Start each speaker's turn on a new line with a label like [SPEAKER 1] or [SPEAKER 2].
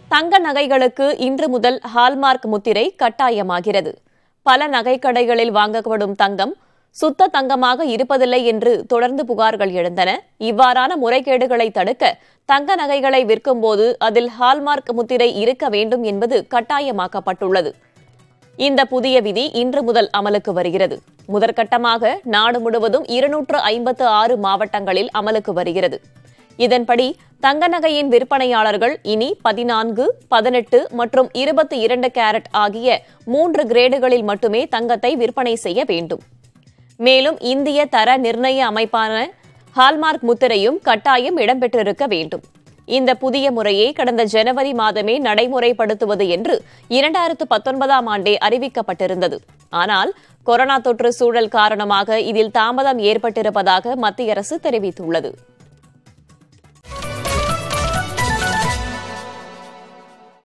[SPEAKER 1] தங்க நகைகளுக்கு இன்று முதல் ஹால்மார்க் முத்திரை கட்டாயமாகிறது பல நகைக்கடைகளில் வாங்கப்படும் தங்கம் சுத்த தங்கமாக இருப்பதில்லை என்று தொடர்ந்து புகார்கள் எழுந்தன இவ்வாறான முறைகேடுகளை தடுக்க தங்க நகைகளை விற்கும்போது அதில் ஹால்மார்க் முத்திரை இருக்க வேண்டும் என்பது கட்டாயமாக்கப்பட்டுள்ளது இந்த புதிய விதி இன்று முதல் அமலுக்கு வருகிறது முதற்கட்டமாக நாடு முழுவதும் இருநூற்று ஐம்பத்து ஆறு மாவட்டங்களில் அமலுக்கு வருகிறது இதன்படி தங்க நகையின் விற்பனையாளர்கள் இனி பதினான்கு பதினெட்டு மற்றும் இருபத்தி இரண்டு கேரட் ஆகிய மூன்று கிரேடுகளில் மட்டுமே தங்கத்தை விற்பனை செய்ய வேண்டும் மேலும் இந்திய தர நிர்ணய அமைப்பான ஹால்மார்க் முத்திரையும் கட்டாயம் இடம்பெற்றிருக்க வேண்டும் இந்த புதிய முறையை கடந்த ஜனவரி மாதமே நடைமுறைப்படுத்துவது என்று இரண்டாயிரத்து பத்தொன்பதாம் ஆண்டே அறிவிக்கப்பட்டிருந்தது ஆனால் கொரோனா தொற்று சூழல் காரணமாக இதில் தாமதம் ஏற்பட்டிருப்பதாக மத்திய அரசு தெரிவித்துள்ளது